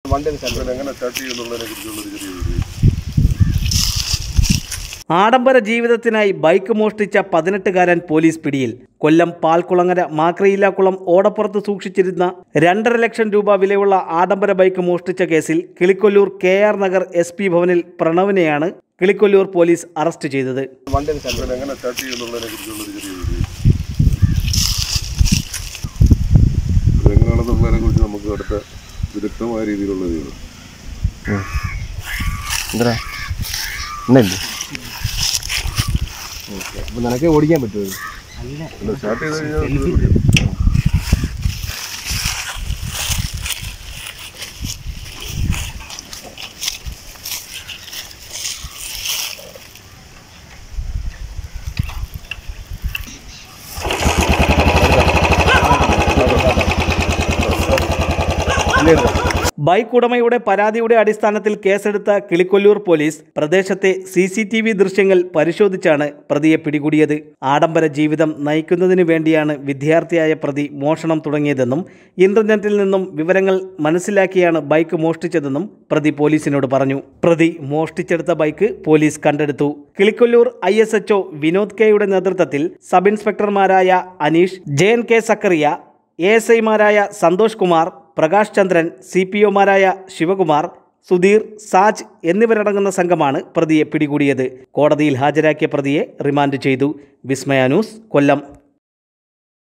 വണ്ടി ഒന്ന് സ്റ്റാർട്ട് എങ്ങനെ സ്റ്റാർട്ട് ചെയ്യുന്നുള്ളതിനെ കുറിച്ചുള്ള ഒരു ചെറിയ വീഡിയോ ആഡംബര ജീവിതത്തിനായി ബൈക്ക് മോഷ്ടിച്ച പതിനെട്ടുകാരൻ പോലീസ് പിടിയിൽ കൊല്ലം പാൽക്കുളങ്ങര മാക്രയില്ലാക്കുളം ഓടപ്പുറത്ത് സൂക്ഷിച്ചിരുന്ന രണ്ടര ലക്ഷം രൂപ വിലയുള്ള ആഡംബര ബൈക്ക് മോഷ്ടിച്ച കേസിൽ Kilikollur K R Nagar S P ഭവനിൽ പ്രണവിനെയാണ് കിളിക്കൊല്ലൂർ പോലീസ് അറസ്റ്റ് ചെയ്തത് വണ്ടി ഒന്ന് സ്റ്റാർട്ട് എങ്ങനെ സ്റ്റാർട്ട് ചെയ്യുന്നുള്ളതിനെ കുറിച്ചുള്ള ഒരു ചെറിയ വീഡിയോ എങ്ങനെയാണെന്നുള്ളതിനെ കുറിച്ച് നമുക്ക് അടുത്ത വിദഗ്ധമായ രീതിയിലുള്ള വീഡിയോ എന്താ ഇന്നല്ലേ അപ്പോൾ നിനക്ക് ഓടിക്കാൻ പറ്റുമോ അല്ല സ്റ്റാർട്ട് ചെയ്ത് കഴിഞ്ഞാൽ ബൈക്ക് ഉടമയുടെ പരാതിയുടെ അടിസ്ഥാനത്തിൽ കേസെടുത്ത കിളിക്കൊല്ലൂർ പോലീസ് പ്രദേശത്തെ സി സി ടി വി ദൃശ്യങ്ങൾ പരിശോധിച്ചാണ് പ്രതിയെ പിടികൂടിയത് ആഡംബര ജീവിതം നയിക്കുന്നതിനു വേണ്ടിയാണ് വിദ്യാർത്ഥിയായ പ്രതി മോഷണം തുടങ്ങിയതെന്നും ഇന്റർനെറ്റിൽ നിന്നും വിവരങ്ങൾ മനസ്സിലാക്കിയാണ് ബൈക്ക് മോഷ്ടിച്ചതെന്നും പ്രതി പോലീസിനോട് പറഞ്ഞു പ്രതി മോഷ്ടിച്ചെടുത്ത ബൈക്ക് പോലീസ് കണ്ടെടുത്തു Kilikollur I S HO Vinod കെയുടെ നേതൃത്വത്തിൽ സബ് ഇൻസ്പെക്ടർമാരായ Aneesh J N K Zacharia A S ഐമാരായ സന്തോഷ് കുമാർ പ്രകാശ് ചന്ദ്രൻ സി പി ഒമാരായ ശിവകുമാർ സുധീർ സാജ് എന്നിവരടങ്ങുന്ന സംഘമാണ് പ്രതിയെ പിടികൂടിയത് കോടതിയിൽ ഹാജരാക്കിയ പ്രതിയെ റിമാൻഡ് ചെയ്തു വിസ്മയ ന്യൂസ് കൊല്ലം